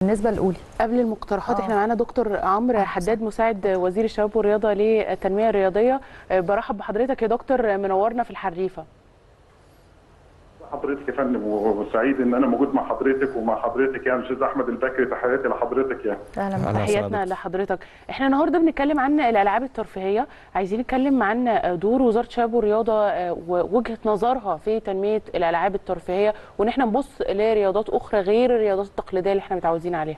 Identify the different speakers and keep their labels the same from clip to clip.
Speaker 1: بالنسبه لاولي
Speaker 2: قبل المقترحات
Speaker 1: آه.
Speaker 2: احنا معانا دكتور عمرو حداد مساعد وزير الشباب والرياضه للتنميه الرياضيه آه، برحب بحضرتك يا دكتور منورنا في الحريفه
Speaker 3: حضرتك يا فندم وسعيد ان انا موجود مع حضرتك ومع حضرتك يعني الاستاذ احمد البكري تحياتي لحضرتك يعني
Speaker 1: اهلا
Speaker 4: أهلا
Speaker 1: بك.
Speaker 2: تحياتنا
Speaker 4: وسهلا.
Speaker 2: لحضرتك احنا النهارده بنتكلم عن الالعاب الترفيهيه عايزين نتكلم عن دور وزاره الشباب والرياضه آه، ووجهه نظرها في تنميه الالعاب الترفيهيه وان احنا نبص لرياضات اخرى غير الرياضات التقليديه اللي احنا متعودين عليها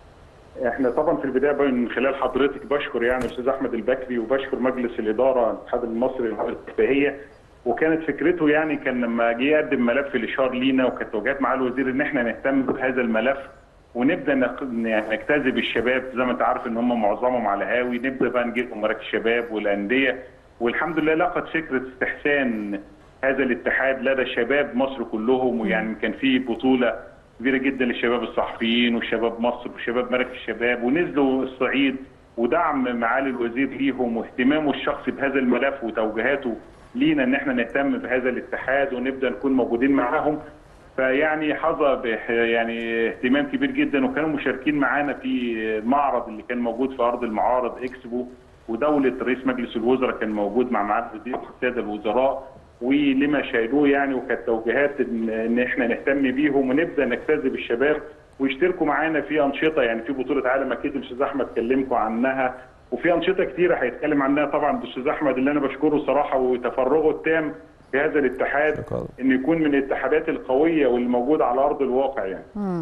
Speaker 3: احنا طبعا في البدايه بقى من خلال حضرتك بشكر يعني الاستاذ احمد البكري وبشكر مجلس الاداره الاتحاد المصري للالعاب الترفيهيه وكانت فكرته يعني كان لما جه يقدم ملف الاشار لينا وكانت توجيهات مع الوزير ان احنا نهتم بهذا الملف ونبدا نق- يعني نجتذب الشباب زي ما انت عارف ان هم معظمهم على هاوي نبدا بقى نجيبهم مراكز الشباب والانديه والحمد لله لقت فكره استحسان هذا الاتحاد لدى شباب مصر كلهم ويعني كان في بطوله كبيره جدا للشباب الصحفيين وشباب مصر وشباب مراكز الشباب ونزلوا الصعيد ودعم معالي الوزير ليهم واهتمامه الشخصي بهذا الملف وتوجيهاته لينا ان احنا نهتم بهذا الاتحاد ونبدا نكون موجودين معاهم فيعني حظى بح- يعني اهتمام كبير جدا وكانوا مشاركين معانا في المعرض اللي كان موجود في ارض المعارض اكسبو ودوله رئيس مجلس الوزراء كان موجود مع معالي الوزير والساده الوزراء ولما شاهدوه يعني وكانت توجيهات ان إن احنا نهتم بيهم ونبدا نجتذب الشباب ويشتركوا معانا في انشطه يعني في بطوله عالم اكيد الاستاذ احمد كلمكم عنها وفي انشطه كتيره هيتكلم عنها طبعا الاستاذ احمد اللي انا بشكره صراحه وتفرغه التام في هذا الاتحاد
Speaker 4: شكراً.
Speaker 3: انه يكون من الاتحادات القويه واللي موجوده على ارض الواقع يعني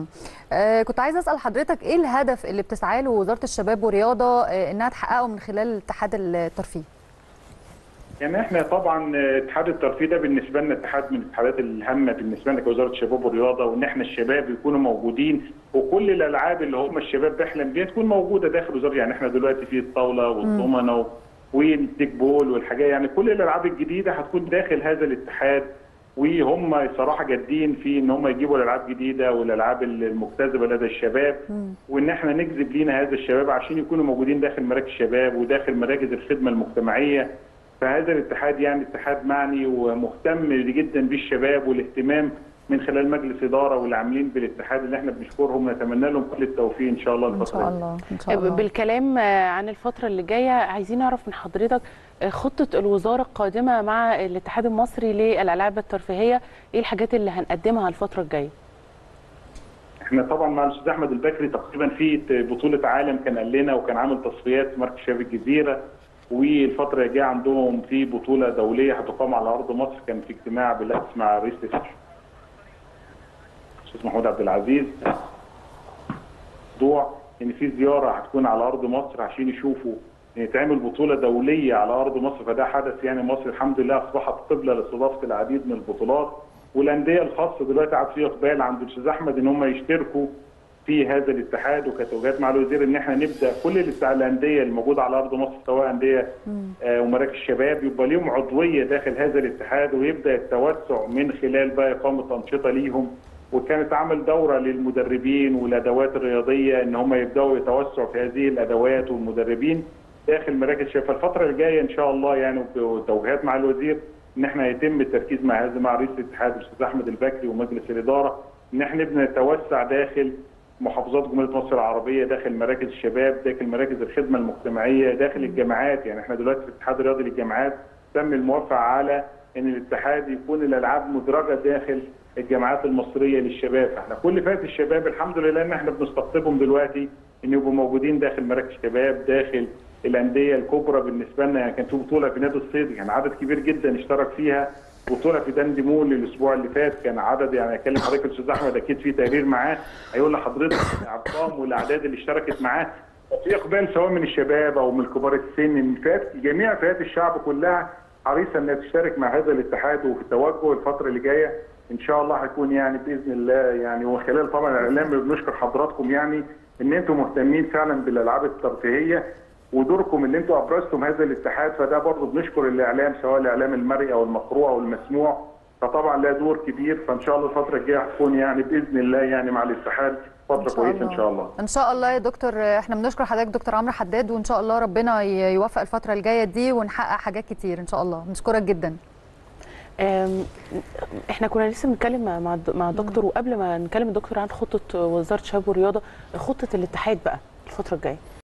Speaker 1: آه كنت عايزه اسال حضرتك ايه الهدف اللي بتسعى له وزاره الشباب والرياضه آه انها تحققه من خلال اتحاد الترفيه
Speaker 3: يعني احنا طبعا اتحاد الترفيه ده بالنسبه لنا اتحاد من الاتحادات الهامه بالنسبه لنا كوزاره الشباب والرياضه وان احنا الشباب يكونوا موجودين وكل الالعاب اللي هم الشباب بيحلم بيها تكون موجوده داخل وزاره يعني احنا دلوقتي في الطاوله والضمنه والتيك بول والحاجات يعني كل الالعاب الجديده هتكون داخل هذا الاتحاد وهم صراحه جادين في ان هم يجيبوا الالعاب جديده والالعاب المجتذبه لدى الشباب وان احنا نجذب لينا هذا الشباب عشان يكونوا موجودين داخل مراكز الشباب وداخل مراكز الخدمه المجتمعيه فهذا الاتحاد يعني اتحاد معني ومهتم جدا بالشباب والاهتمام من خلال مجلس اداره واللي عاملين بالاتحاد اللي احنا بنشكرهم ونتمنى لهم كل التوفيق ان شاء الله
Speaker 1: ان
Speaker 3: الفتره
Speaker 1: شاء
Speaker 3: دي.
Speaker 1: الله ان شاء الله
Speaker 2: بالكلام آه، عن الفترة اللي جاية عايزين نعرف من حضرتك آه، خطة الوزارة القادمة مع الاتحاد المصري للألعاب الترفيهية ايه الحاجات اللي هنقدمها الفترة الجاية
Speaker 3: احنا طبعا مع الاستاذ احمد البكري تقريبا في بطوله عالم كان قال لنا وكان عامل تصفيات في مركز شباب الجزيره والفتره الجايه عندهم في بطوله دوليه هتقام على ارض مصر كان في اجتماع بالامس مع رئيس الاستاذ محمود عبد العزيز موضوع ان في زياره هتكون على ارض مصر عشان يشوفوا ان تعمل بطوله دوليه على ارض مصر فده حدث يعني مصر الحمد لله اصبحت قبله لاستضافه العديد من البطولات والانديه الخاصه دلوقتي عاد في اقبال عند الاستاذ احمد ان هم يشتركوا في هذا الاتحاد وكانت توجيهات مع الوزير ان احنا نبدا كل الاتحاد- الانديه الموجوده على ارض مصر سواء انديه آه، ومراكز الشباب يبقى ليهم عضويه داخل هذا الاتحاد ويبدا التوسع من خلال بقى اقامه انشطه ليهم وكانت عمل دوره للمدربين والادوات الرياضيه ان هم يبداوا يتوسعوا في هذه الادوات والمدربين داخل مراكز الشباب فالفتره الجايه ان شاء الله يعني وتوجيهات مع الوزير ان احنا يتم التركيز مع هذا مع رئيس الاتحاد الاستاذ احمد البكري ومجلس الاداره ان احنا نبدا نتوسع داخل محافظات جمهوريه مصر العربيه داخل مراكز الشباب داخل مراكز الخدمه المجتمعيه داخل الجامعات يعني احنا دلوقتي في الاتحاد الرياضي للجامعات تم الموافقه على ان الاتحاد يكون الالعاب مدرجه داخل الجامعات المصريه للشباب فاحنا كل فئه الشباب الحمد لله ان احنا بنستقطبهم دلوقتي ان يبقوا موجودين داخل مراكز الشباب داخل الانديه الكبرى بالنسبه لنا يعني كان في بطوله في نادي الصيد كان عدد كبير جدا اشترك فيها بطوله في داندي مول الاسبوع اللي فات كان عدد يعني اكلم حضرتك الاستاذ احمد اكيد في تقرير معاه هيقول لحضرتك الارقام والاعداد اللي اشتركت معاه في اقبال سواء من الشباب او من كبار السن من فئات جميع فئات الشعب كلها حريصه انها تشترك مع هذا الاتحاد وفي التوجه الفتره اللي جايه ان شاء الله هيكون يعني باذن الله يعني وخلال طبعا الاعلام بنشكر حضراتكم يعني ان انتم مهتمين فعلا بالالعاب الترفيهيه ودوركم اللي انتم ابرزتم هذا الاتحاد فده برضه بنشكر الاعلام سواء الاعلام المرئي او المقروء او المسموع فطبعا له دور كبير فان شاء الله الفتره الجايه هتكون يعني باذن الله يعني مع الاتحاد فتره كويسه ان شاء الله
Speaker 1: ان شاء الله يا دكتور احنا بنشكر حضرتك دكتور عمرو حداد وان شاء الله ربنا ي- يوفق الفتره الجايه دي ونحقق حاجات كتير ان شاء الله بنشكرك جدا
Speaker 2: أم، احنا كنا لسه بنتكلم مع- مع الد- مع الدكتور وقبل ما نكلم الدكتور عن خطه وزاره الشباب والرياضه خطه الاتحاد بقى الفتره الجايه